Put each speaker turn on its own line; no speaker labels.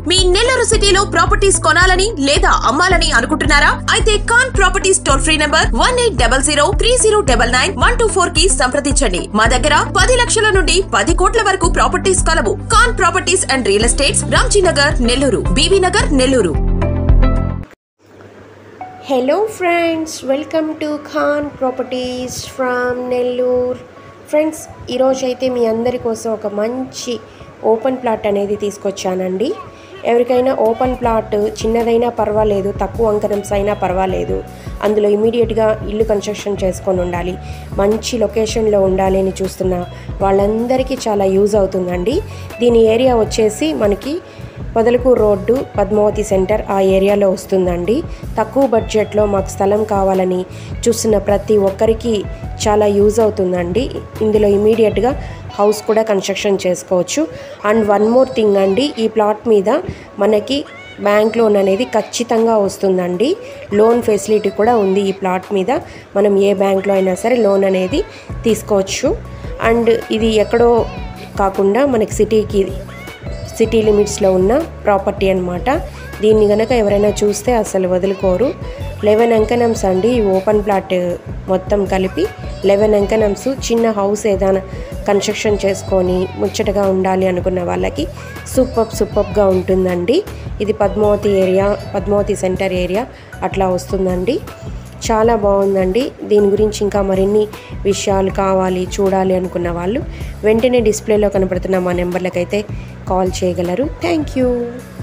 మీ నెల్లూరు సిటీలో ప్రాపర్టీస్ కొనాలని లేదా అమ్మాలని అనుకుంటున్నారా అయితే Khan properties toll free number one eight double zero three zero double nine one two four కి సంప్రదించండి మా దగ్గర పది లక్షల నుండి పది కోట్ల వరకు ప్రాపర్టీస్ కలవు Khan properties and real estates Ramjinagar Nellore BV Nagar Nellore
hello friends welcome to Khan properties from Nellore friends ఈరోజు అయితే మీ అందరి కోసం ఒక మంచి ఓపెన్ ప్లాట్ అనేది తీసుకొచ్చానండి ఎవరికైనా ఓపెన్ ప్లాట్ చిన్నదైనా పర్వాలేదు తక్కువ అంకణంస్ అయినా పర్వాలేదు అందులో ఇమీడియట్గా ఇల్లు కన్స్ట్రక్షన్ చేసుకొని ఉండాలి మంచి లొకేషన్లో ఉండాలి అని చూస్తున్న వాళ్ళందరికీ చాలా యూజ్ అవుతుందండి దీని ఏరియా వచ్చేసి మనకి పొదలకూరు రోడ్డు పద్మావతి సెంటర్ ఆ ఏరియాలో వస్తుందండి తక్కువ బడ్జెట్లో మాకు స్థలం కావాలని చూస్తున్న ప్రతి ఒక్కరికి చాలా యూజ్ అవుతుందండి ఇందులో ఇమీడియట్గా హౌస్ కూడా కన్స్ట్రక్షన్ చేసుకోవచ్చు అండ్ వన్ మోర్ థింగ్ అండి ఈ ప్లాట్ మీద మనకి బ్యాంక్ లోన్ అనేది ఖచ్చితంగా వస్తుందండి లోన్ ఫెసిలిటీ కూడా ఉంది ఈ ప్లాట్ మీద మనం ఏ బ్యాంక్లో అయినా సరే లోన్ అనేది తీసుకోవచ్చు అండ్ ఇది ఎక్కడో కాకుండా మనకి సిటీకి సిటీ లిమిట్స్లో ఉన్న ప్రాపర్టీ అన్నమాట దీన్ని గనక ఎవరైనా చూస్తే అసలు వదులుకోరు లెవెన్ అంకనమ్స్ అండి ఈ ఓపెన్ ప్లాట్ మొత్తం కలిపి లెవెన్ అంకనమ్స్ చిన్న హౌస్ ఏదైనా కన్స్ట్రక్షన్ చేసుకొని ముచ్చటగా ఉండాలి అనుకున్న వాళ్ళకి సూపర్ సూపర్గా ఉంటుందండి ఇది Padmavathi area Padmavathi centre area అట్లా వస్తుందండి చాలా బాగుందండి దీని గురించి ఇంకా మరిన్ని విషయాలు కావాలి చూడాలి అనుకున్న వాళ్ళు వెంటనే డిస్ప్లేలో కనపడుతున్న మా నెంబర్లకైతే కాల్ చేయగలరు థ్యాంక్ యూ